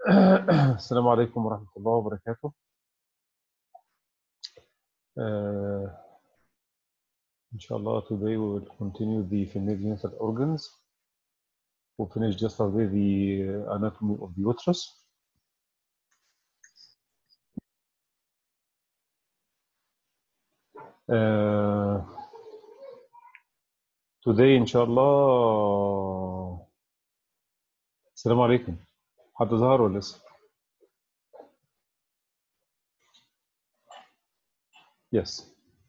السلام عليكم ورحمة الله وبركاته. Uh, inshallah, today we will continue the genital organs. We finished yesterday the anatomy of the uterus. Uh, today, inshallah, السلام عليكم. حد ظهر ولا لسه؟ Yes.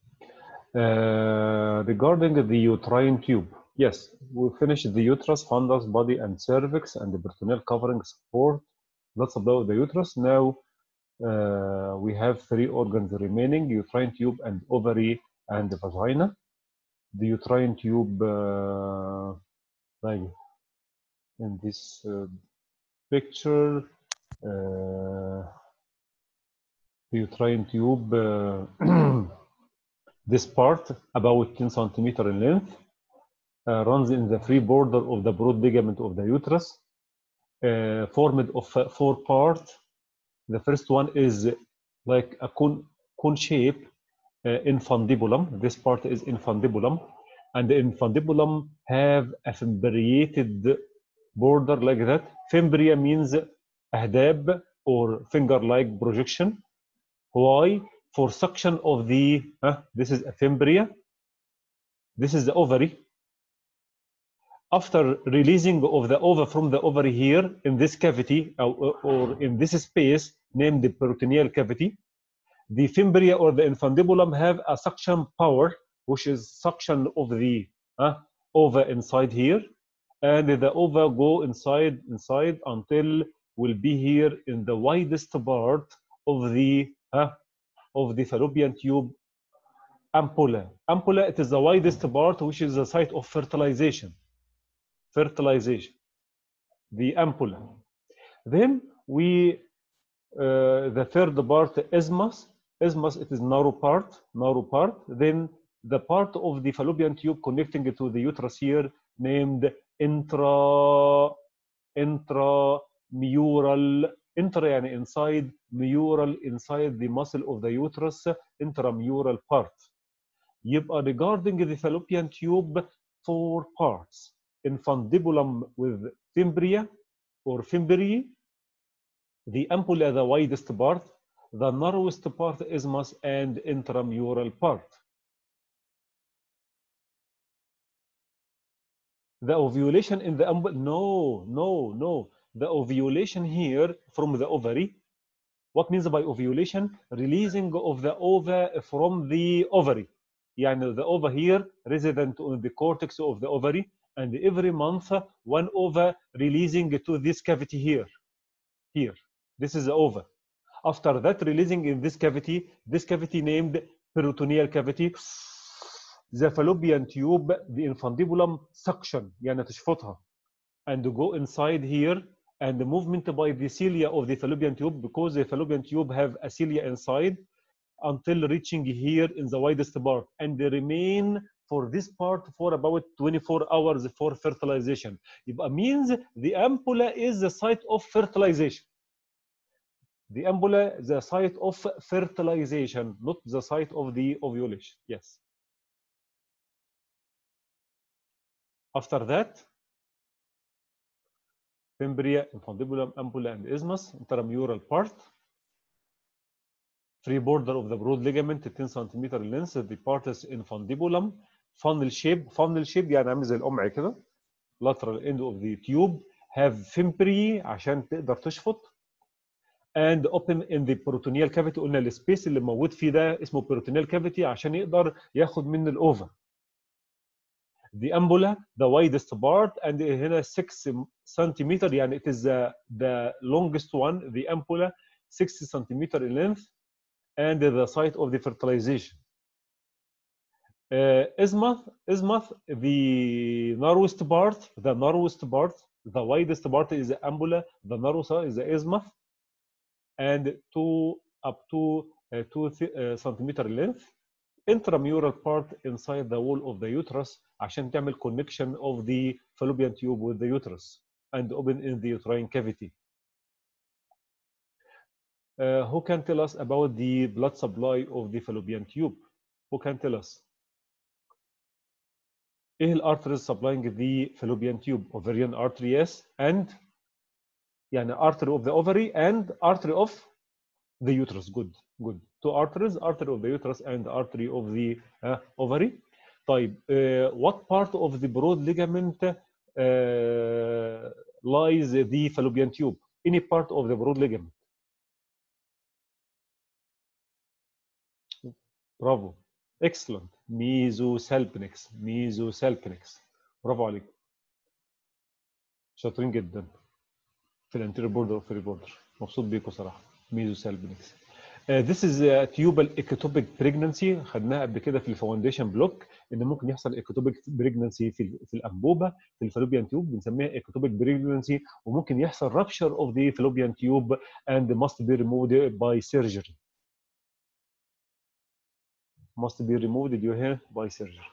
Uh, regarding the uterine tube, yes, we finished the uterus, fundus, body, and cervix, and the peritoneal covering support. That's about the uterus. Now uh, we have three organs remaining: uterine tube, and ovary, and the vagina. The uterine tube, uh, like in this uh, picture, uh, the uterine tube, uh, this part, about 10 centimeter in length, uh, runs in the free border of the broad ligament of the uterus, uh, formed of uh, four parts. The first one is like a cone, cone shape uh, infundibulum. This part is infundibulum. And the infundibulum have a fimbriated border like that. Fimbria means ahdab or finger-like projection. Why? For suction of the, uh, this is a fimbria, this is the ovary. After releasing of the ova from the ovary here in this cavity or, or in this space named the peritoneal cavity, the fimbria or the infundibulum have a suction power, which is suction of the uh, ova inside here, and the ova go inside inside until will be here in the widest part of the uh, of the fallopian tube ampulla. Ampulla, it is the widest part, which is the site of fertilization. Fertilization, the ampulla. Then we, uh, the third part, isthmus. Isthmus, it is narrow part, narrow part. Then the part of the fallopian tube connecting to the uterus here, named intra, intramural intra يعني inside mural inside the muscle of the uterus intramural part يبقى regarding the fallopian tube four parts infundibulum with fimbria or fimbri the ampulla the widest part the narrowest part isthmus and intramural part the ovulation in the ampulla no no no the ovulation here from the ovary. What means by ovulation? Releasing of the ova from the ovary. يعني the ova here resident on the cortex of the ovary and every month one ova releasing to this cavity here. Here. This is the ova. After that releasing in this cavity, this cavity named peritoneal cavity, the fallopian tube, the infundibulum suction يعني تشفطها and go inside here and the movement by the cilia of the fallopian tube because the fallopian tube have a cilia inside until reaching here in the widest part and they remain for this part for about 24 hours for fertilization. يبقى means the ampulla is the site of fertilization. The ampulla the site of fertilization, not the site of the ovulation. Yes. After that, fimbria, infundibulum, ampulla, and isthmus, intramural part. Free border of the broad ligament, 10 centimeter length. The part is infundibulum. Funnel shape. Funnel shape يعني عامل زي القمع كده. Lateral end of the tube. Have fimbri عشان تقدر تشفط. And open in the peritoneal cavity. قلنا السبيس اللي موجود فيه ده اسمه peritoneal cavity عشان يقدر ياخد من الأوفا. the ampulla the widest part and هنا 6 centimeter يعني it is the, the longest one the ampulla 6 centimeter in length and the site of the fertilization uh, isthmus isthmus the narrowest part the narrowest part the widest part is the ampulla the narrowest is the isthmus and two up to uh, 2 uh, centimeter length intramural part inside the wall of the uterus عشان تعمل connection of the fallopian tube with the uterus and open in the uterine cavity. uh, who can tell us about the blood supply of the fallopian tube who can tell us ايه الارتريز supplying the fallopian tube ovarian artery yes and يعني artery of the ovary and artery of the uterus good good two arteries artery of the uterus and artery of the uh, ovary طيب uh, what part of the broad ligament uh, lies the fallopian tube any part of the broad ligament برافو excellent mesosalpinx mesosalpinx برافو عليك شاطرين جدا في الانتيريور بوردر وفي البوردر مبسوط بيكم صراحه mesosalpinx Uh, this is a tubal ectopic pregnancy خدناها قبل كده في الفاونديشن بلوك ان ممكن يحصل ectopic pregnancy في في الانبوبه في الفالوبيان تيوب بنسميها ectopic pregnancy وممكن يحصل rupture of the fallopian tube and must be removed by surgery must be removed did you hear by surgery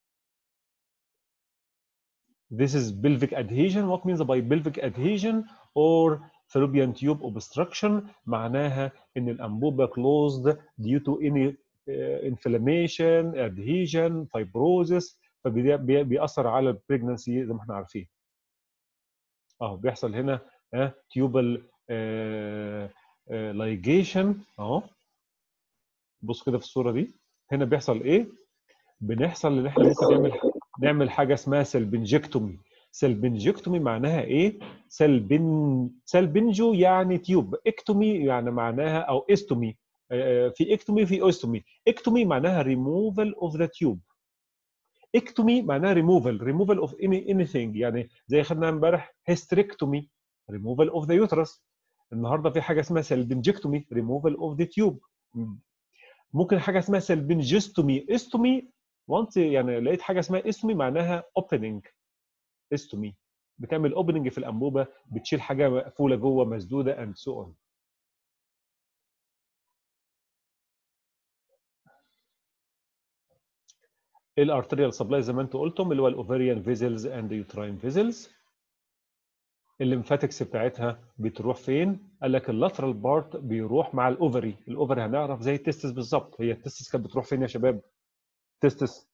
this is pelvic adhesion what means by pelvic adhesion or fallopian tube obstruction معناها ان الانبوبه closed due to any uh, inflammation adhesion fibrosis فبيأثر على البريجنسي زي ما احنا عارفين اهو بيحصل هنا اه تيوبال لايجيشن اهو بص كده في الصوره دي هنا بيحصل ايه بنحصل ان احنا ممكن نعمل نعمل حاجه اسمها سلبنجكتومي سلبنجكتومي معناها ايه؟ سلبن سلبنجو يعني تيوب اكتومي يعني معناها او استومي في اكتومي في اوستومي اكتومي معناها ريموفال اوف ذا تيوب اكتومي معناها ريموفال ريموفال اوف اني اني ثينج يعني زي خدنا امبارح هيستريكتومي ريموفال اوف ذا يوترس النهارده في حاجه اسمها سلبنجكتومي ريموفال اوف ذا تيوب ممكن حاجه اسمها سلبنجستومي استومي وانت يعني لقيت حاجه اسمها استومي معناها اوبننج استومي بتعمل اوبننج في الانبوبه بتشيل حاجه مقفوله جوه مسدوده اند سو اون الارتريال سبلاي زي ما انتم قلتم اللي هو الاوفريان فيزلز اند يوتراين فيزلز الليمفاتكس بتاعتها بتروح فين؟ قال لك اللاترال بارت بيروح مع الاوفري، الاوفري هنعرف زي التستس بالظبط، هي التستس كانت بتروح فين يا شباب؟ تستس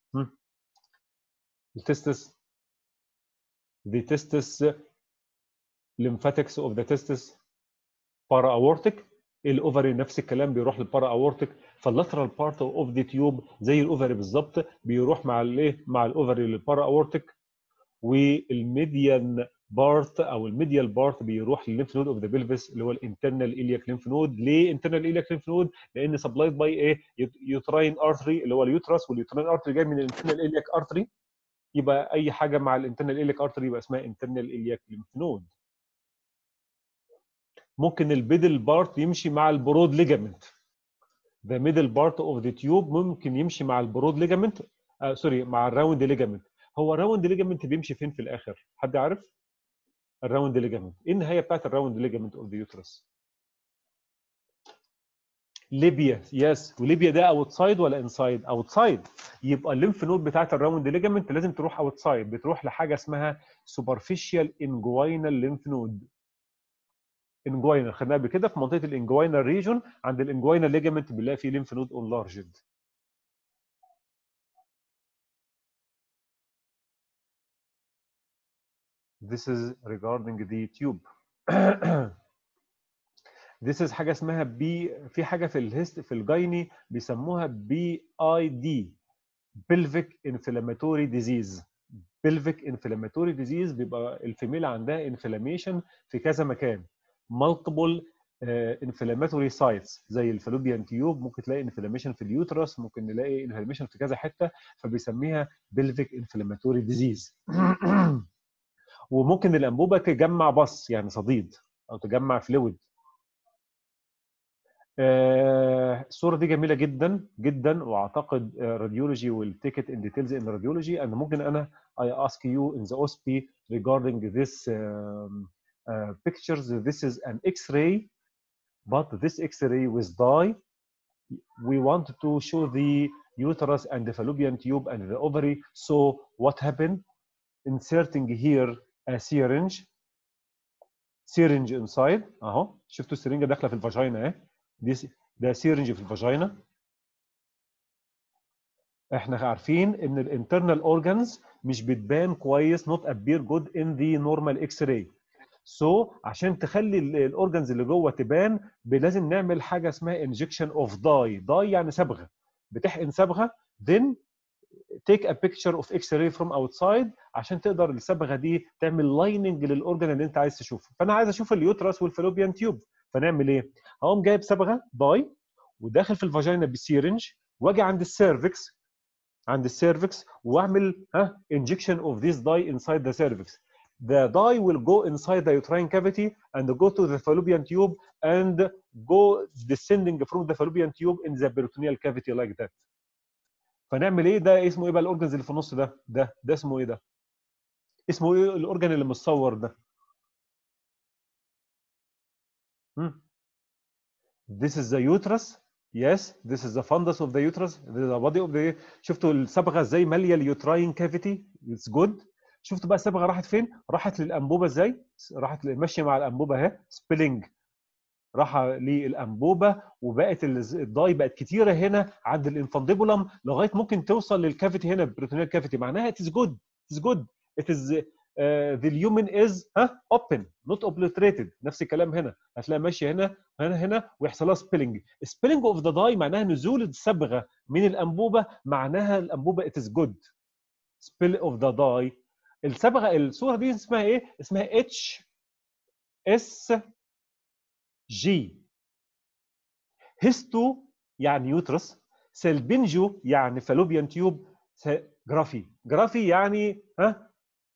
التستس the testis lymphatics of the testis para aortic الاوفري نفس الكلام بيروح للبارا اورتيك فاللاترال بارت اوف ذا تيوب زي الاوفري بالظبط بيروح مع الايه مع الاوفري للبارا اورتيك والميديان بارت او الميديال بارت بيروح للليمف نود اوف ذا بلفس اللي هو الانترنال الياك ليمف نود ليه انترنال الياك ليمف نود لان سبلايد باي ايه يوتراين ارتري اللي هو اليوترس واليوتراين ارتري جاي من الانترنال الياك ارتري يبقى اي حاجه مع الانترنال اليك ارتري يبقى اسمها انترنال اليك ليمف نود ممكن البيدل بارت يمشي مع البرود ليجامنت the middle part of the tube ممكن يمشي مع البرود ليجامنت آه سوري مع الراوند ليجامنت هو الراوند ليجامنت بيمشي فين في الاخر حد عارف الراوند ليجامنت ايه النهايه بتاعت الراوند ليجامنت اوف ذا يوترس ليبيا يس وليبيا ده اوتسايد ولا انسايد اوتسايد يبقى الليمف نود بتاعت الراوند ليجامنت لازم تروح اوتسايد بتروح لحاجه اسمها سوبرفيشال انجوينال ليمف نود انجوينال خدناها قبل كده في منطقه الانجوينال ريجون عند الانجوينال ليجامنت بنلاقي فيه ليمف نود انلارجد This is regarding the tube. This is حاجه اسمها بي في حاجه في الهيست في الجايني بيسموها بي اي دي pelvic inflammatory disease pelvic inflammatory disease بيبقى الفيميل عندها انفلاميشن في كذا مكان multiple انفلاماتوري سايتس زي الفالوبيان تيوب ممكن تلاقي انفلاميشن في اليوترس ممكن نلاقي انفلاميشن في كذا حته فبيسميها pelvic inflammatory disease وممكن الانبوبه تجمع بص يعني صديد او تجمع فلويد الصوره دي جميله جدا جدا واعتقد راديولوجي will take it in details in radiology and ممكن انا I ask you in the OSP regarding this um, uh, pictures this is an x-ray but this x-ray with dye we want to show the uterus and the fallopian tube and the ovary so what happened inserting here a syringe syringe inside اهو شفتوا السرنجه داخله في الفاجينا اهي دي ده سيرنج في الفاجينا احنا عارفين ان الانترنال اورجانز مش بتبان كويس not appear good in the normal اكس راي سو so, عشان تخلي الاورجانز اللي جوه تبان لازم نعمل حاجه اسمها انجكشن اوف داي داي يعني صبغه بتحقن صبغه then take a picture of x-ray from outside عشان تقدر الصبغه دي تعمل لايننج للاورجن اللي انت عايز تشوفه فانا عايز اشوف اليوترس والفالوبيان تيوب فنعمل ايه هقوم جايب صبغه داي وداخل في الفاجينا بسيرنج واجي عند السيرفكس عند السيرفكس واعمل ها injection of this dye inside the cervix the dye will go inside the uterine cavity and go to the fallopian tube and go descending from the fallopian tube in the peritoneal cavity like that فنعمل ايه ده اسمه ايه بقى الاورجنز اللي في النص ده ده ده اسمه ايه ده اسمه ايه الاورجن اللي متصور ده هم. this is the uterus yes this is the fundus of the uterus this is the body of the شفتوا الصبغه ازاي ماليه اليوتراين كافيتي اتس جود شفتوا بقى الصبغه راحت فين راحت للانبوبه ازاي راحت ماشيه مع الانبوبه اهي سبيلنج راح للانبوبه وبقت الضاي بقت كتيره هنا عند الانفانديبولم لغايه ممكن توصل للكافيتي هنا البريتونيال كافيتي معناها ات از جود ات از جود ات از ذا اليومن از ها اوبن نوت اوبليتريتد نفس الكلام هنا هتلاقي ماشيه هنا هنا هنا ويحصل لها سبيلنج سبيلنج اوف ذا داي معناها نزول الصبغه من الانبوبه معناها الانبوبه ات از جود سبيل اوف ذا داي الصبغه الصوره دي اسمها ايه؟ اسمها اتش اس جي هيستو يعني يوترس سلبنجو يعني فالوبيان تيوب جرافي جرافي يعني ها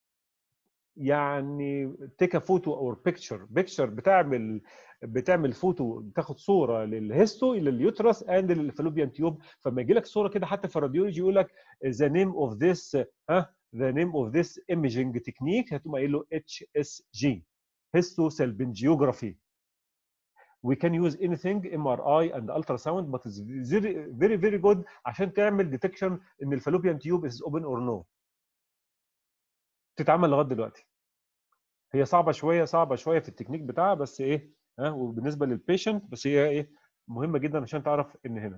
يعني تيك فوتو اور بيكتشر بيكتشر بتعمل بتعمل فوتو بتاخد صوره للهيستو لليوترس اند للفالوبيان تيوب فما يجي لك صوره كده حتى في الراديولوجي يقول لك ذا نيم اوف ذس ها ذا نيم اوف ذس ايميجنج تكنيك هتقوم قايل له اتش اس جي هيستو سلبنجيوجرافي we can use anything MRI and ultrasound but it's very very very good عشان تعمل detection ان الفالوبيان تيوب is open or no تتعمل لغايه دلوقتي هي صعبه شويه صعبه شويه في التكنيك بتاعها بس ايه ها وبالنسبه للبيشنت بس هي ايه مهمه جدا عشان تعرف ان هنا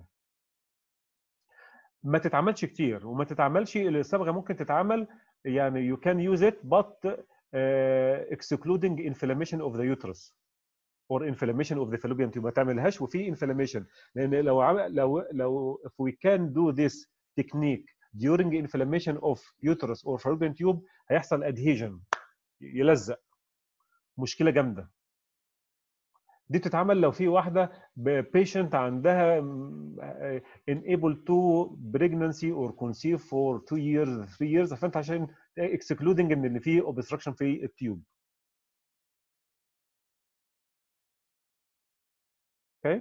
ما تتعملش كتير وما تتعملش الصبغه ممكن تتعمل يعني you can use it but uh, excluding inflammation of the uterus or inflammation of the fallopian tube ما تعملهاش وفي inflammation لان لو عمل لو لو if we can do this technique during inflammation of uterus or fallopian tube هيحصل adhesion يلزق مشكله جامده دي بتتعمل لو في واحده بيشنت عندها enable to pregnancy or conceive for 2 years 3 years فانت عشان excluding ان اللي فيه obstruction في التيوب اوكي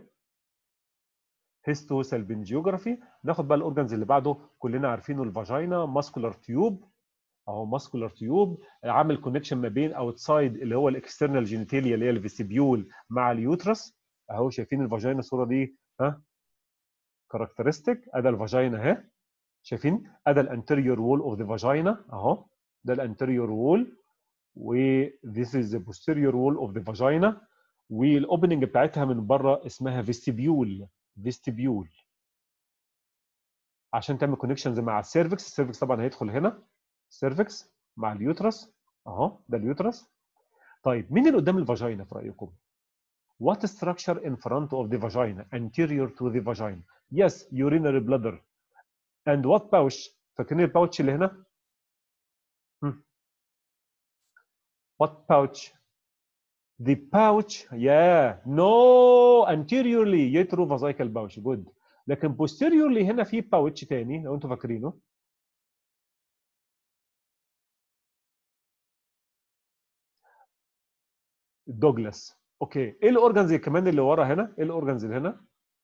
هيستوسالبنجيوجرافي ناخد بقى الاورجنز اللي بعده كلنا عارفينه الفاجينا ماسكولار تيوب اهو ماسكولار تيوب عامل كونكشن ما بين اوتسايد اللي هو الاكسترنال جينيتاليا اللي هي الفيستيبيول مع اليوترس اهو شايفين الفاجينا الصوره دي ها كاركترستيك ادي الفاجينا اهي شايفين ادي الانتيريور وول اوف ذا فاجينا اهو ده الانتيريور وول و this is the posterior wall of the vagina والاوبننج بتاعتها من بره اسمها فيستيبيول فيستيبيول عشان تعمل كونكشنز مع السيرفكس السيرفكس طبعا هيدخل هنا السيرفكس مع اليوترس اهو ده اليوترس طيب مين اللي قدام الفاجينا في رايكم What structure in front of the vagina anterior to the vagina Yes urinary bladder and what pouch فاكرين الباوتش اللي هنا hmm. What pouch The pouch, yeah, no, anteriorly yetrovesical pouch, good. لكن posteriorly هنا في pouch تاني لو انتوا فاكرينه. دوجلاس. اوكي، ايه الاورجنز كمان اللي ورا هنا؟ ايه الاورجنز اللي هنا؟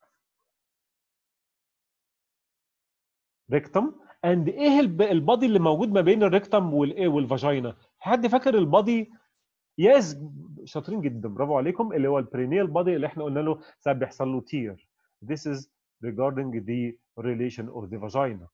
ريكتم اند ايه البادي اللي موجود ما بين الريكتم والايه والفاجينا؟ حد فاكر البادي يس شاطرين جدا برافو عليكم اللي هو البرينيال بادي اللي احنا قلنا له ساعات بيحصل له تير this is regarding the relation of the vagina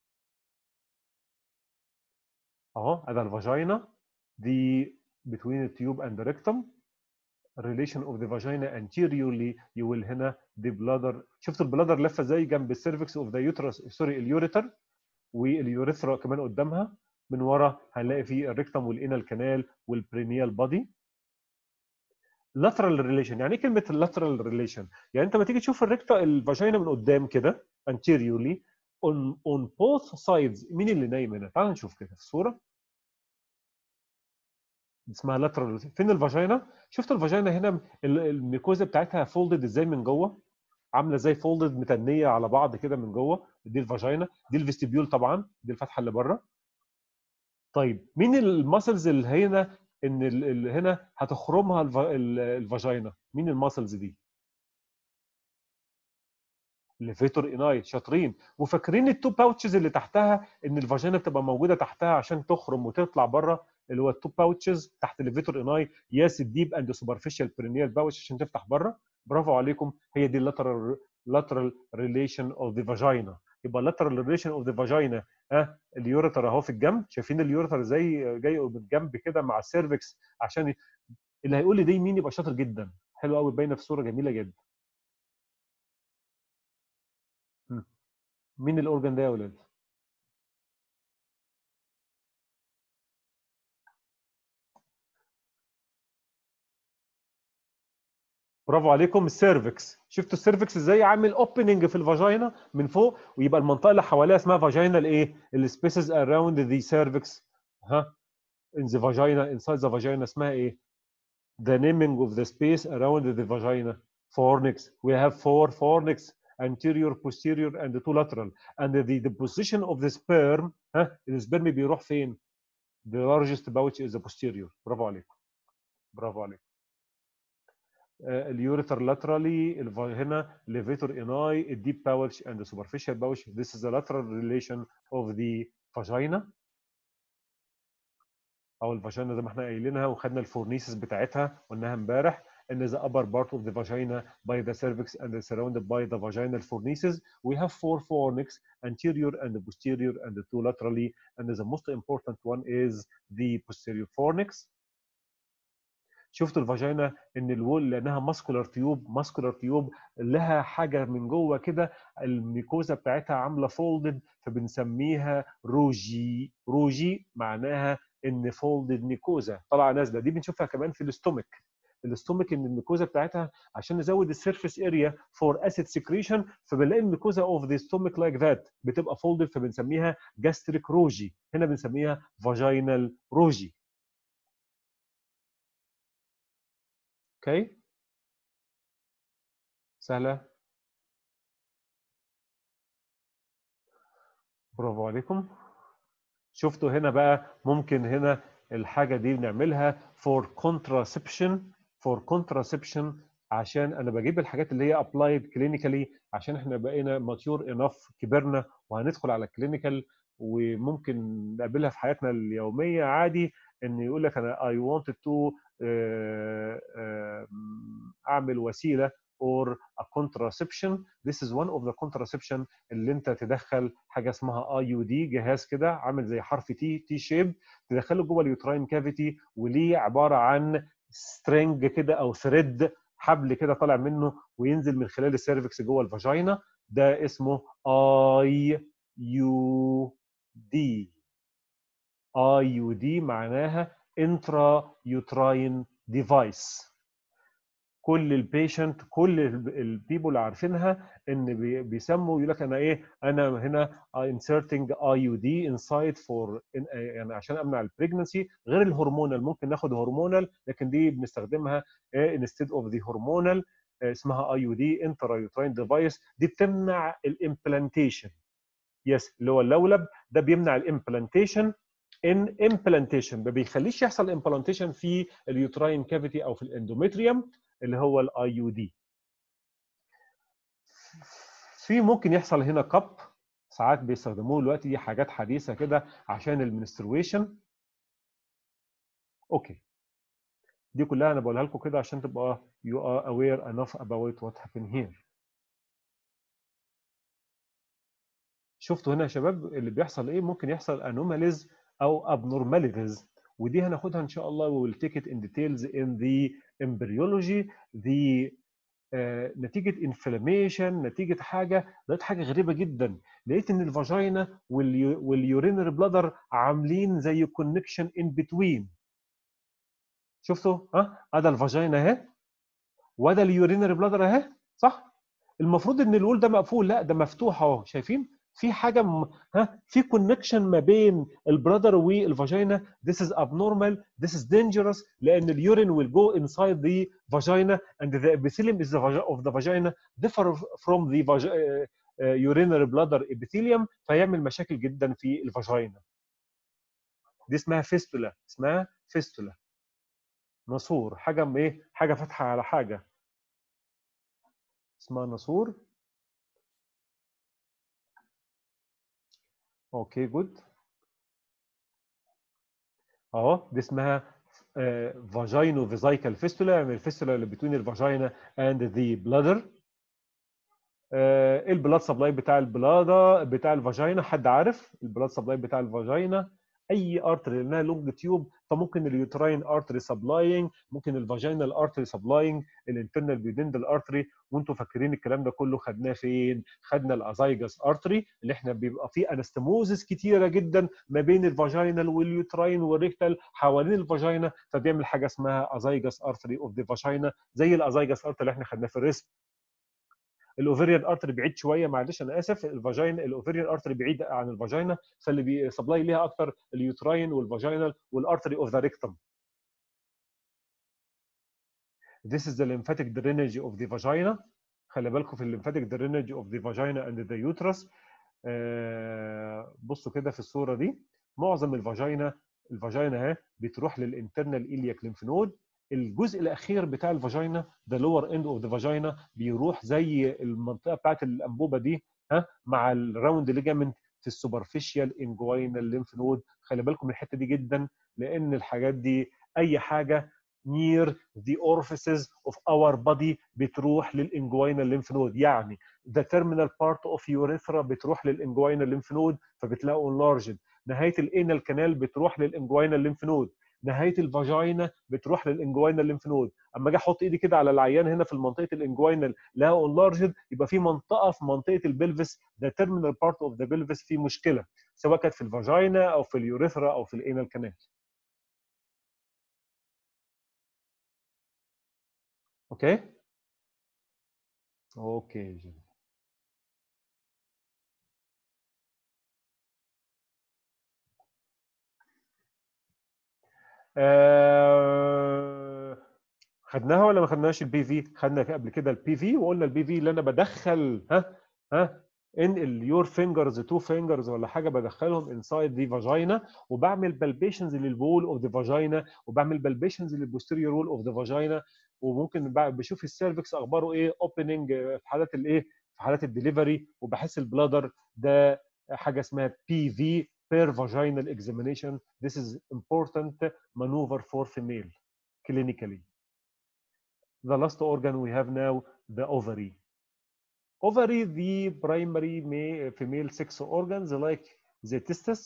اهو هذا الفاجينا دي between the tube and the rectum relation of the vagina anteriorly you will هنا the bladder شفت البلادر لفه ازاي جنب السيرفكس of the uterus سوري اليوريتر واليوريثرا كمان قدامها من ورا هنلاقي فيه الريكتم والانال كانال والبرينيال بادي lateral relation يعني ايه كلمه lateral relation يعني انت لما تيجي تشوف الريكتا الفاجينا من قدام كده anteriorly on on both sides مين اللي نايم هنا تعال نشوف كده في الصوره اسمها lateral فين الفاجينا شفت الفاجينا هنا الميكوزا بتاعتها فولدد ازاي من جوه عامله زي فولدد متنيه على بعض كده من جوه دي الفاجينا دي الفيستيبيول طبعا دي الفتحه اللي بره طيب مين الماسلز اللي هنا ان اللي هنا هتخرمها الفاجينا مين الماسلز دي ليفيتور اناي شاطرين وفاكرين التو باوتشز اللي تحتها ان الفاجينا بتبقى موجوده تحتها عشان تخرم وتطلع بره اللي هو التو باوتشز تحت الليفيتور اناي ياس الديب اند سوبرفيشال برينيال باوتش عشان تفتح بره برافو عليكم هي دي اللاترال lateral relation of the vagina يبقى lateral relation of the vagina ها اليوريتر اهو في الجنب شايفين اليوريتر زي جاي من الجنب كده مع السيرفكس عشان اللي هيقول لي دي مين يبقى شاطر جدا حلو قوي باينه في صوره جميله جدا مين الاورجن ده يا ولاد برافو عليكم السيرفكس شفتوا السيرفكس ازاي عامل اوبننج في الفاجينا من فوق ويبقى المنطقه اللي حواليها اسمها فاجينا الايه السبيسز اراوند ذا سيرفكس ها in the vagina inside the vagina اسمها ايه the naming of the space around the vagina fornix we have four fornix anterior posterior and two lateral and the, the position of the sperm ها السبرم بيروح فين the largest pouch is the posterior برافو عليكم برافو عليكم اليوريتر لاترالي هنا ليفيتور اناي الديب باوتش اند سوبرفيشال باوتش this is the lateral relation of the vagina او الفاجينا زي ما احنا قايلينها وخدنا الفورنيسز بتاعتها قلناها امبارح ان the upper part of the vagina by the cervix and surrounded by the vaginal fornices we have four fornix anterior and posterior and two laterally and the most important one is the posterior fornix شفتوا الفاجينا ان الوول لانها ماسكولار تيوب ماسكولار تيوب لها حاجه من جوه كده الميكوزا بتاعتها عامله فولدد فبنسميها روجي روجي معناها ان فولدد ميكوزا طالعه نازله دي بنشوفها كمان في الاستومك الاستومك ان الميكوزا بتاعتها عشان نزود السيرفيس اريا فور اسيد سكريشن فبنلاقي الميكوزا اوف ذا ستومك لايك ذات بتبقى فولدد فبنسميها جاستريك روجي هنا بنسميها فاجينال روجي اوكي سهله برافو عليكم شفتوا هنا بقى ممكن هنا الحاجه دي بنعملها فور contraception فور contraception عشان انا بجيب الحاجات اللي هي ابلايد كلينيكالي عشان احنا بقينا ماتيور انف كبرنا وهندخل على الكلينيكال وممكن نقابلها في حياتنا اليوميه عادي ان يقول لك انا I wanted to اعمل وسيله or a contraception this is one of the contraception اللي انت تدخل حاجه اسمها اي يو دي جهاز كده عامل زي حرف تي تي شيب تدخله جوه اليوتراين كافيتي وليه عباره عن سترينج كده او ثريد حبل كده طالع منه وينزل من خلال السيرفكس جوه الفاجينا ده اسمه اي يو دي اي يو دي معناها انترا يوتراين ديفايس كل البيشنت كل البيبول عارفينها ان بيسموا يقول لك انا ايه انا هنا inserting IUD inside for يعني عشان امنع البريجنسي غير الهرمونال ممكن ناخد هرمونال لكن دي بنستخدمها instead of the hormonal اسمها IUD intrauterine device دي بتمنع الامبلانتيشن يس اللي هو اللولب ده بيمنع الامبلانتيشن ان امبلانتيشن ما بيخليش يحصل امبلانتيشن في اليوتراين كافيتي او في الاندوميتريوم اللي هو الاي يو دي في ممكن يحصل هنا كب ساعات بيستخدموه دلوقتي دي حاجات حديثه كده عشان المنسترويشن اوكي دي كلها انا بقولها لكم كده عشان تبقى you are aware enough about what happened here شفتوا هنا يا شباب اللي بيحصل ايه ممكن يحصل anomalies او abnormalities ودي هناخدها ان شاء الله we will take it in details in the امبريولوجي the آه، نتيجه انفلاميشن نتيجه حاجه لقيت حاجه غريبه جدا لقيت ان الفاجينا واليورينري بلادر عاملين زي كونكشن ان بتوين شفتوا ها ادي الفاجينا اهي وده اليورينري بلادر اهي صح المفروض ان الول ده مقفول لا ده مفتوح اهو شايفين في حاجه م... ها في كونكشن ما بين البرادر والفاجينا this is abnormal this is dangerous لان اليورين will go inside the vagina and the epithelium is the vag- of the vagina differ from the vag- uh, uh, urinary bladder epithelium فيعمل مشاكل جدا في الفاجينا دي اسمها فيستولا اسمها فيستولا ناسور حاجه م- ايه حاجه فاتحه على حاجه اسمها ناسور اوكي جود اهو دي اسمها فاجينو فيزايكال فيستولا يعني الفيستولا اللي بتوين الفاجينا اند ذا بلادر ايه البلاد سبلاي بتاع البلاده بتاع الفاجينا حد عارف البلاد سبلاي بتاع الفاجينا اي ارتري لانها لونج تيوب فممكن اليوتراين ارتري سبلاينج ممكن الفاجينال ارتري سبلاينج الانترنال بيدندل ارتري وانتم فاكرين الكلام ده كله خدناه فين خدنا الازايجس ارتري اللي احنا بيبقى فيه انستموزس كتيره جدا ما بين الفاجينال واليوتراين والريكتال حوالين الفاجينا فبيعمل حاجه اسمها ازايجس ارتري اوف ذا فاجينا زي الازايجس ارتري اللي احنا خدناه في الريسك الاوفيريان ارتري بعيد شويه معلش انا اسف الفاجينا الاوفيريان ارتري بعيد عن الفاجينا فاللي بيسبلاي ليها اكتر اليوتراين والفاجينال والارتري اوف ذا ريكتم This is the lymphatic drainage of the vagina خلي بالكم في الليمفاتيك drainage of the vagina and the uterus آه، بصوا كده في الصوره دي معظم الفاجينا الفاجينا اهي بتروح للانترنال ايلياك ليمف نود الجزء الاخير بتاع الفاجينا ذا لور اند اوف ذا فاجينا بيروح زي المنطقه بتاعت الانبوبه دي ها مع الراوند ليجامنت في السوبرفيشال انجوينال ليمف نود خلي بالكم من الحته دي جدا لان الحاجات دي اي حاجه near the orifices of our body بتروح للانجوينال ليمف نود يعني the terminal part of urethra بتروح للانجوينال ليمف نود فبتلاقوا enlarged نهايه الانال كانال بتروح للانجوينال ليمف نود نهايه الفاجينا بتروح للانجوينال ليمف نود اما اجي احط ايدي كده على العيان هنا في منطقه الانجوينال لها انلارجد يبقى في منطقه في منطقه البلفس ده terminal part of the pelvis في مشكله سواء كانت في الفاجينا او في اليوريثرا او في الانال كانال اوكي اوكي جميل. آه، خدناها ولا ما خدناش البي في خدنا قبل كده البي في وقلنا البي في اللي انا بدخل ها ها ان اليور فينجرز تو فينجرز ولا حاجه بدخلهم انسايد ذا فاجينا وبعمل بالبيشنز للبول اوف ذا فاجينا وبعمل بالبيشنز للبوستيريور وول اوف ذا فاجينا وممكن بع- بشوف السيرفكس اخباره ايه اوبننج في حالات الايه في حالات الدليفري وبحس البلادر ده حاجه اسمها بي في per vaginal examination this is important maneuver for female clinically the last organ we have now the ovary ovary the primary ma- female sex organs like the testis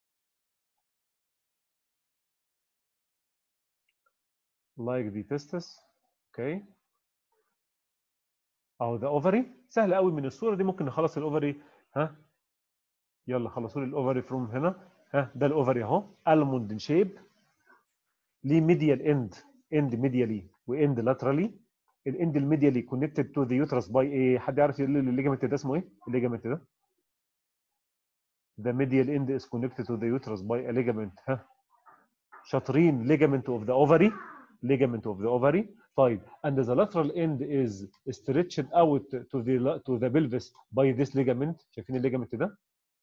like the testis okay او the ovary سهل قوي من الصوره دي ممكن نخلص الاوفري ها يلا خلصوا لي الاوفري فروم هنا ها ده الاوفري اهو الموند شيب ليه ميديال اند اند ميديالي واند لاترالي الاند الميديالي كونكتد تو ذا يوترس باي ايه حد يعرف يقول لي الليجامنت ده اسمه ايه الليجامنت ده The medial end is connected to the uterus by a ligament ها شاطرين ligament of the ovary ligament of the ovary طيب and the lateral end is stretched out to the to the pelvis by this ligament شايفين الليجامنت ده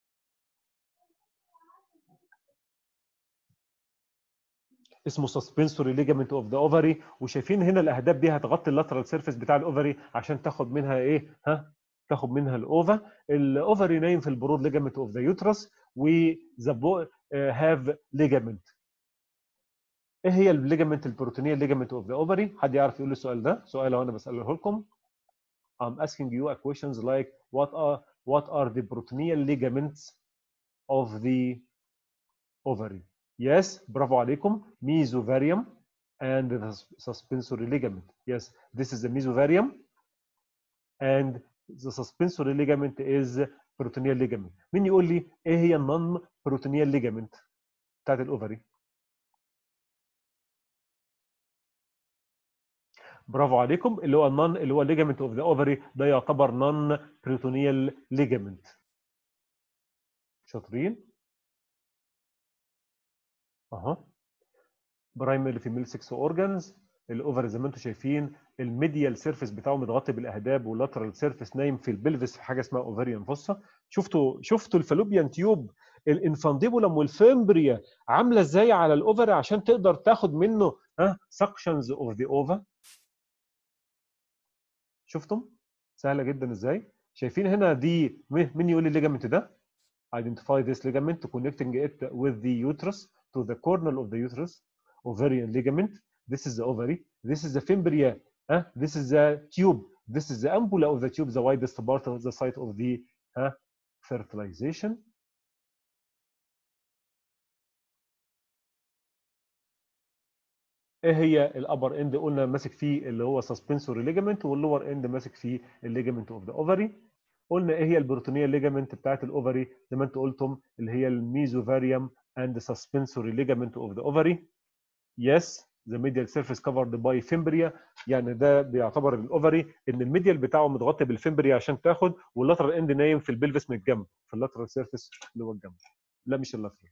اسمه suspensory ligament of the ovary وشايفين هنا الاهداب دي هتغطي اللاترال سيرفيس بتاع الاوفري عشان تاخد منها ايه ها تاخد منها الاوفا الاوفري نايم في البرود ليجامنت اوف ذا يوترس وذا هاف ليجامنت ايه هي الليجامنت البروتينيه ليجامنت اوف ذا اوفري حد يعرف يقول لي السؤال ده سؤال وانا بساله لكم I'm asking you a questions like what are what are the peritoneal ligaments of the ovary yes برافو عليكم mesotherium and the suspensory ligament. Yes, this is the mesovarium and the suspensory ligament is peritoneal ligament. مين يقول لي ايه هي النون peritoneal ligament بتاعت الاوفري؟ برافو عليكم اللي هو النون اللي هو الليجامنت اوف ذا اوفري ده يعتبر نون بريتونيال ليجامنت شاطرين اها برايمري فيميل 6 اورجانز الاوفر زي ما انتم شايفين الميديال سيرفيس بتاعه متغطي بالاهداب واللاترال سيرفيس نايم في البلفس في حاجه اسمها اوفريان فوسا شفتوا شفتوا الفالوبيان تيوب الانفانديبولم والفيمبريا عامله ازاي على الاوفر عشان تقدر تاخد منه ها سكشنز اوف ذا اوفر شفتم سهله جدا ازاي شايفين هنا دي مين يقول لي الليجامنت ده identify this ligament connecting it with the uterus to the corner of the uterus ovarian ligament this is the ovary this is the fimbria huh? this is the tube this is the ampulla of the tube the widest part of the site of the huh, fertilization ايه هي الابر اند قلنا ماسك فيه اللي هو سسبنسوري ليجامنت واللور اند ماسك فيه الليجامنت اوف ذا اوفري قلنا ايه هي البروتونيه ليجامنت بتاعت الاوفري زي ما انتم قلتم اللي هي الميزوفاريوم اند سسبنسوري ليجامنت اوف ذا اوفري يس ذا ميديال سيرفيس كفرد باي فيمبريا يعني ده بيعتبر الاوفري ان الميديال بتاعه متغطي بالفيمبريا عشان تاخد واللاترال اند نايم في البلفس من الجنب في اللاترال سيرفيس اللي هو الجنب لا مش اللاترال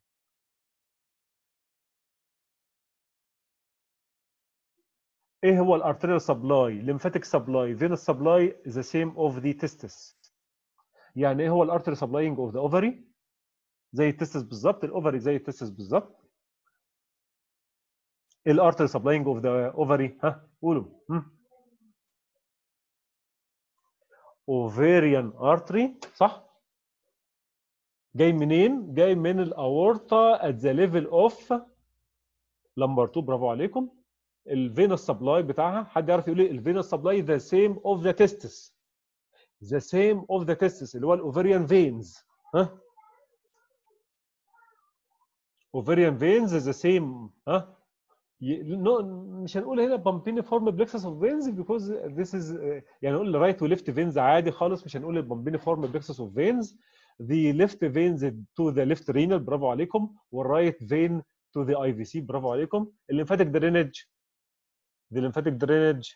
ايه هو الارتريال سبلاي lymphatic سبلاي venous سبلاي the same of the testis يعني ايه هو الارتري سبلاينج اوف ذا اوفري زي التستس بالظبط الاوفري زي التستس بالظبط الارتري سبلاينج اوف ذا اوفري ها قولوا اوفيريان ارتري صح جاي منين جاي من الاورطه at the level of لمبر 2 برافو عليكم الفينوس سبلاي بتاعها حد يعرف يقول لي الفينوس سبلاي ذا سيم اوف ذا تستس ذا سيم اوف ذا تستس اللي هو الاوفريان فينز ها اوفريان فينز ذا سيم ها مش هنقول هنا بامبيني فورم بلكسس اوف فينز بيكوز ذيس از يعني نقول رايت وليفت فينز عادي خالص مش هنقول البامبيني فورم بلكسس اوف فينز the left veins to the left renal برافو عليكم والرايت vein to the IVC برافو عليكم الليمفاتيك درينج the lymphatic drainage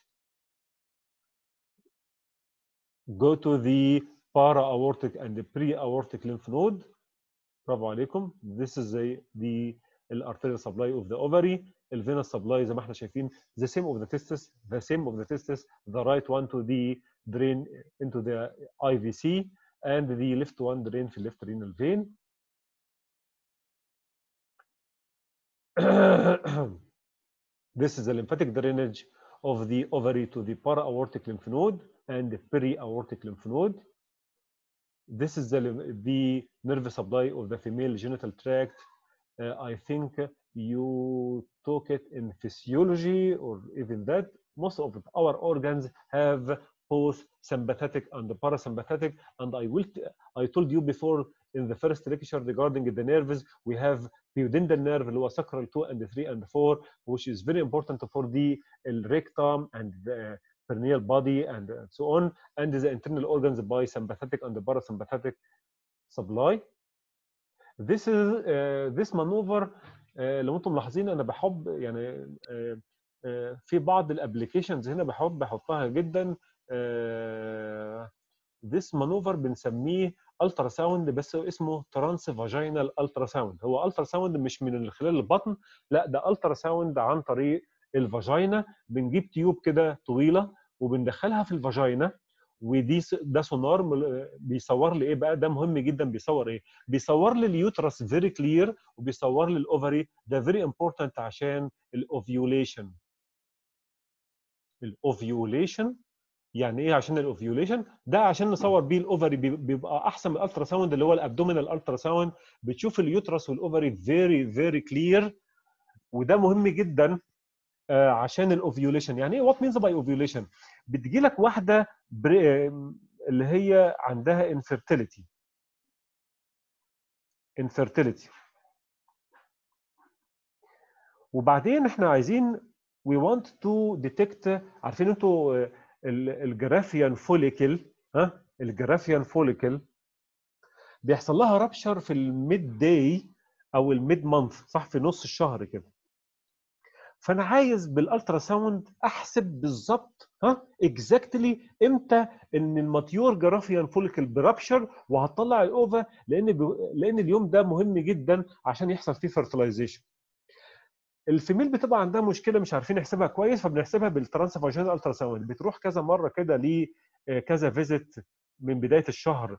go to the para-aortic and the pre-aortic lymph node برافو عليكم this is the, the arterial supply of the ovary الفينوس supply زي ما احنا شايفين the same of the testis the same of the testis the right one to the drain into the IVC and the left one drain في left renal vein this is the lymphatic drainage of the ovary to the para-aortic lymph node and the peri-aortic lymph node. This is the, the nerve supply of the female genital tract. Uh, I think you took it in physiology or even that. Most of our organs have both sympathetic and parasympathetic. And I will, I told you before in the first lecture regarding the nerves, we have pudendal nerve اللي هو sacral 2 and 3 and 4, which is very important for the rectum and the perineal body and so on, and the internal organs by sympathetic and the parasympathetic supply. This is uh, this maneuver uh, لو انتم ملاحظين انا بحب يعني uh, uh, في بعض الابلكيشنز هنا بحب احطها جدا uh, this maneuver بنسميه الترا ساوند بس اسمه ترانس فاجينال الترا ساوند هو الترا ساوند مش من خلال البطن لا ده الترا ساوند عن طريق الفاجينا بنجيب تيوب كده طويله وبندخلها في الفاجينا ودي ده سونار بيصور لي ايه بقى ده مهم جدا بيصور ايه بيصور لي اليوترس فيري كلير وبيصور لي الاوفري ده فيري امبورتنت عشان الاوفيوليشن الاوفيوليشن يعني ايه عشان الاوفيوليشن ده عشان نصور بيه الاوفري بيبقى احسن من الالترا ساوند اللي هو الابدومينال الترا ساوند بتشوف اليوترس والاوفري فيري فيري كلير وده مهم جدا عشان الاوفيوليشن يعني ايه وات مينز باي اوفيوليشن بتجي لك واحده اللي هي عندها انفيرتيليتي انفيرتيليتي وبعدين احنا عايزين we want to detect عارفين انتوا الجرافيان فوليكل ها الجرافيان فوليكل بيحصل لها رابشر في الميد داي او الميد مانث صح في نص الشهر كده فانا عايز بالالترا ساوند احسب بالظبط ها اكزاكتلي امتى ان الماتيور جرافيان فوليكل برابشر وهتطلع الاوفا لان ب... لان اليوم ده مهم جدا عشان يحصل فيه فيرتلايزيشن الفيميل بتبقى عندها مشكله مش عارفين نحسبها كويس فبنحسبها بالترانس فاجينال الترا ساوند بتروح كذا مره كده ل كذا فيزيت من بدايه الشهر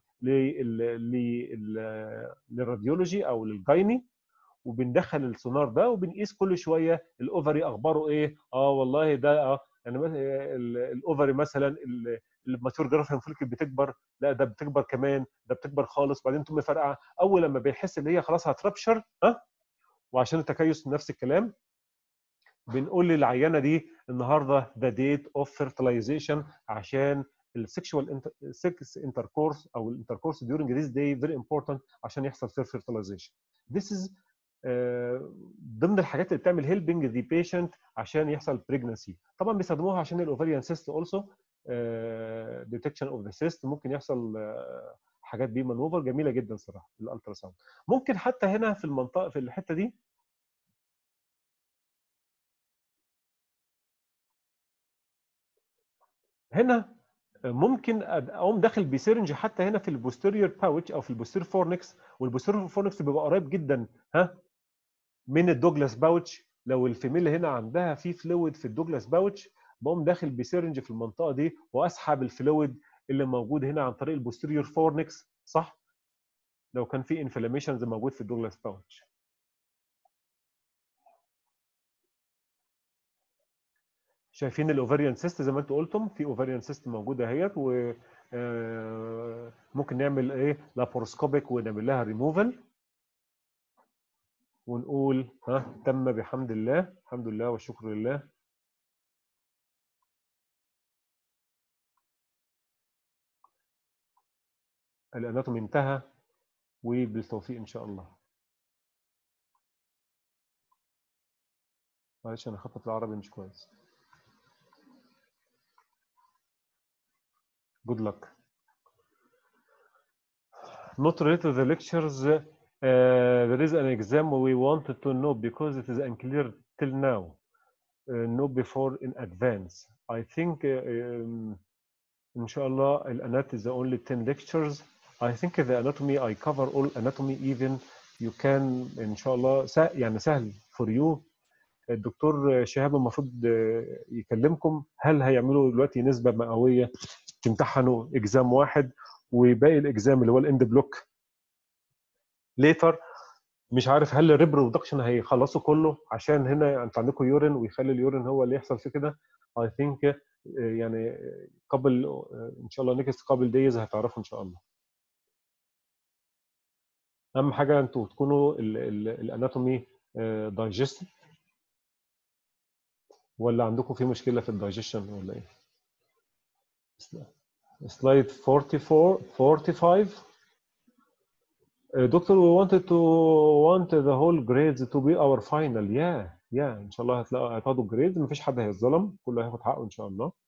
للراديولوجي او للجايني وبندخل السونار ده وبنقيس كل شويه الاوفري اخباره ايه اه والله ده اه يعني الاوفري مثلا الماتور جرافيان فوليكل بتكبر لا ده بتكبر كمان ده بتكبر خالص بعدين تقوم مفرقعه اول لما بيحس ان هي خلاص هتربشر ها وعشان التكيس نفس الكلام بنقول للعيانه دي النهارده ذا ديت اوف فيرتلايزيشن عشان السكشوال سكس انتركورس او الانتركورس during this day very important عشان يحصل fertilization. This is uh, ضمن الحاجات اللي بتعمل helping the patient عشان يحصل pregnancy. طبعا بيستخدموها عشان الاوفريان cyst also uh, detection of the cyst ممكن يحصل uh, حاجات بي مانوفر جميله جدا صراحه الالترا ساوند. ممكن حتى هنا في المنطقه في الحته دي هنا ممكن اقوم داخل بسيرنج حتى هنا في البوستيريور باوتش او في البوستيريور فورنكس والبوستيريور فورنكس بيبقى قريب جدا ها من الدوجلاس باوتش لو الفيميل هنا عندها في فلويد في الدوجلاس باوتش بقوم داخل بسيرنج في المنطقه دي واسحب الفلويد اللي موجود هنا عن طريق البوستيريور فورنكس صح لو كان في انفلاميشنز موجود في الدوجلاس باوتش شايفين الاوفريان سيست زي ما انتم قلتم في اوفريان سيست موجوده اهيت و ممكن نعمل ايه لاباروسكوبيك ونعمل لها ريموفال ونقول ها تم بحمد الله الحمد لله والشكر لله الاناتومي انتهى وبالتوفيق ان شاء الله معلش انا خطط العربي مش كويس good luck. Not related to the lectures, uh, there is an exam we wanted to know because it is unclear till now. Uh, know before in advance. I think, uh, um, inshallah, Al-Anat is the only 10 lectures. I think the anatomy, I cover all anatomy even. You can, inshallah, يعني سهل for you. الدكتور شهاب المفروض يكلمكم هل هيعملوا دلوقتي نسبة مئوية تمتحنوا اكزام واحد وباقي الاكزام اللي هو الاند بلوك ليتر مش عارف هل الريبرودكشن هيخلصوا كله عشان هنا انت عندكم يورين ويخلي اليورين هو اللي يحصل في كده اي ثينك يعني قبل ان شاء الله نيكست قبل دايز هتعرفوا ان شاء الله اهم حاجه انتوا تكونوا الاناتومي دايجست ولا عندكم في مشكله في الدايجيشن ولا ايه slide 44 45 uh, doctor we wanted to want the whole grades to be our final yeah yeah ان شاء الله هتلاقوا هتاخدوا جريدز مفيش حد هيتظلم كله هياخد حقه ان شاء الله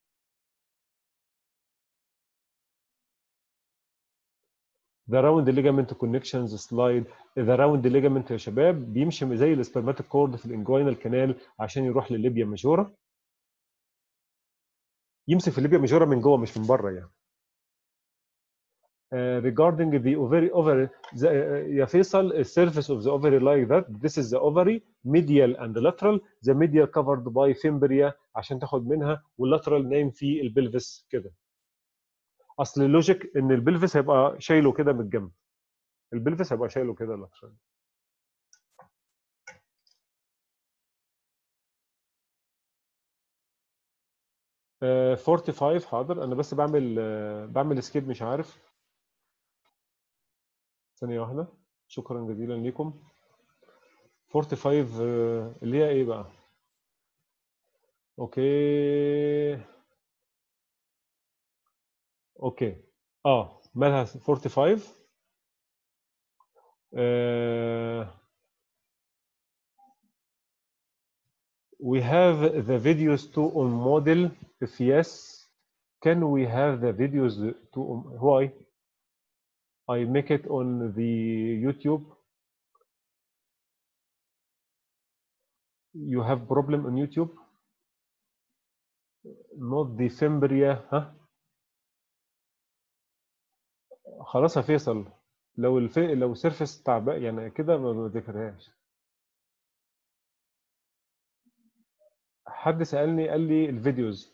the round ligament connections slide the round ligament يا شباب بيمشي زي السبرماتيك كورد في الانجوينال كانال عشان يروح للليبيا ماجورا يمسك في الليبيا ماجورا من جوه مش من بره يعني Uh, regarding the ovary ovary the, uh, يا فيصل the surface of the ovary like that this is the ovary medial and lateral the medial covered by fimbria عشان تاخد منها واللاترال نايم في البلفس كده اصل اللوجيك ان البلفس هيبقى شايله كده من الجنب البلفس هيبقى شايله كده لاترال Uh, 45 حاضر انا بس بعمل uh, بعمل سكيب مش عارف ثانية واحدة شكرا جزيلا لكم 45 اللي هي ايه بقى؟ اوكي اوكي اه مالها 45 آه we have the videos too on model if yes can we have the videos to why I make it on the YouTube you have problem on YouTube not December yeah ها خلاص يا فيصل لو الف... لو سيرفس تعبان يعني كده ما بذكرهاش حد سألني قال لي الفيديوز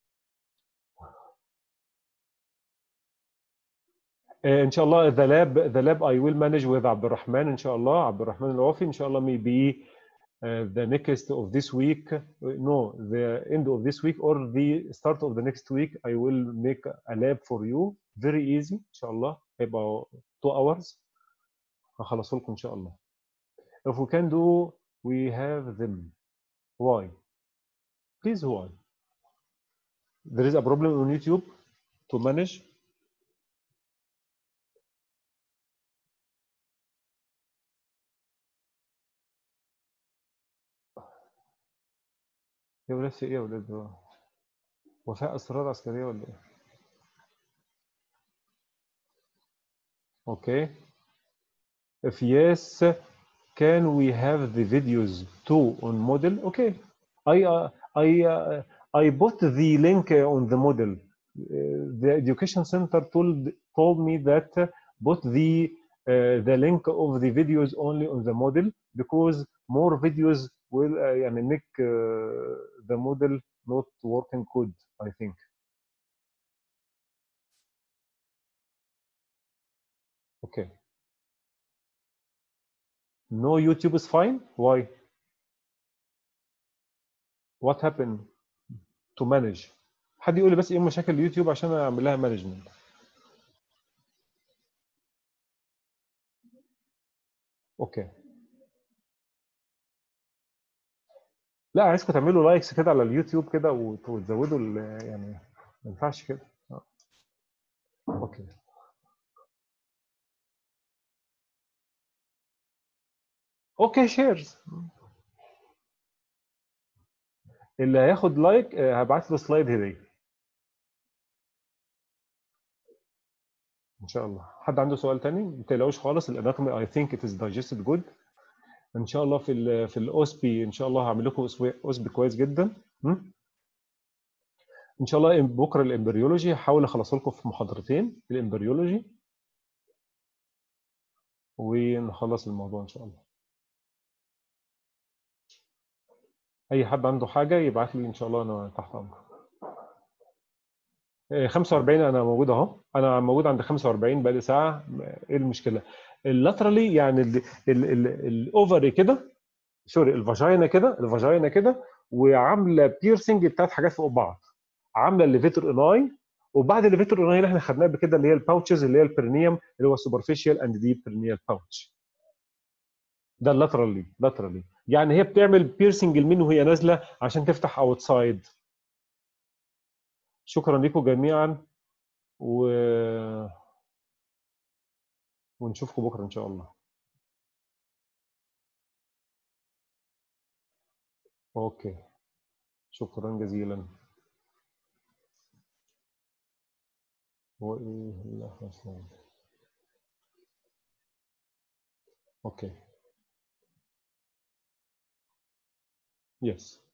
آه، ان شاء الله ذا لاب ذا لاب I will manage with عبد الرحمن ان شاء الله عبد الرحمن العوفي ان شاء الله maybe uh, the next of this week no the end of this week or the start of the next week I will make a lab for you very easy ان شاء الله هيبقى 2 hours هخلصه لكم ان شاء الله if we can do we have them why please why there is a problem on YouTube to manage يا ولاد في ايه يا ولاد هو وفاء اسرار عسكريه ولا ايه okay if yes can we have the videos too on model okay i uh, i uh, i put the link uh, on the model Uh, the education center told told me that uh, put the uh, the link of the videos only on the model because more videos will uh, يعني make uh, the model not working good I think okay no YouTube is fine why what happened to manage حد يقول لي بس ايه مشاكل اليوتيوب عشان اعمل لها مانجمنت اوكي لا عايزكم تعملوا لايكس كده على اليوتيوب كده وت- وتزودوا ال- يعني ما ينفعش كده آه. اوكي اوكي شيرز اللي هياخد لايك آه، هبعت له سلايد هديه ان شاء الله حد عنده سؤال تاني ما تقلقوش خالص الاناتومي I think it is digested good ان شاء الله في ال في الاوسبي ان شاء الله هعمل لكم اوسبي كويس جدا م? ان شاء الله بكره الامبريولوجي هحاول اخلص لكم في محاضرتين الامبريولوجي ونخلص الموضوع ان شاء الله اي حد عنده حاجه يبعت لي ان شاء الله انا تحت امرك إيه، 45 انا موجود اهو انا موجود عند 45 بقالي ساعه ايه المشكله اللاترالي يعني الاوفري كده سوري الفاجينا كده الفاجينا كده وعامله بيرسنج بتاعت حاجات فوق بعض عامله الليفيتور اناي وبعد الليفيتور اناي اللي احنا خدناه قبل كده اللي هي الباوتشز اللي هي البرنيوم اللي هو سوبرفيشال اند ديب برنيال باوتش ده اللاترالي لاترالي يعني هي بتعمل بيرسنج لمين وهي نازله عشان تفتح اوتسايد شكرا لكم جميعا و... ونشوفكم بكره ان شاء الله اوكي شكرا جزيلا وايه اللي احنا اوكي يس